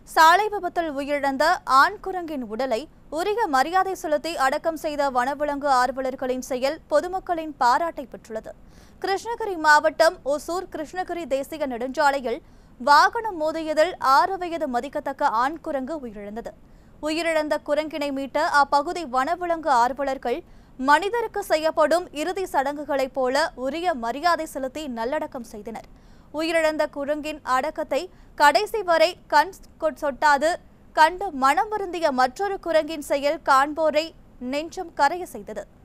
சாலை விபத்தில் உயிரிழந்த ஆண் குரங்கின் உடலை உரிய மரியாதை செலுத்தி அடக்கம் செய்த வனவிலங்கு ஆர்வலர்களின் செயல் பொதுமக்களின் பாராட்டை பெற்றுள்ளது கிருஷ்ணகிரி மாவட்டம் ஒசூர் கிருஷ்ணகிரி தேசிய நெடுஞ்சாலையில் வாகனம் மோதியதில் ஆறு வயது மதிக்கத்தக்க ஆண் குரங்கு உயிரிழந்தது உயிரிழந்த குரங்கினை மீட்ட அப்பகுதி வனவிலங்கு ஆர்வலர்கள் மனிதருக்கு செய்யப்படும் இறுதி சடங்குகளைப் போல உரிய மரியாதை செலுத்தி நல்லடக்கம் செய்தனர் உயிரிழந்த குரங்கின் அடக்கத்தை கடைசி வரை கண் கொ- சொட்டாது கண்டு மனம் வருந்திய மற்றொரு குரங்கின் செயல் காண்போரை நெஞ்சம் கரைய செய்தது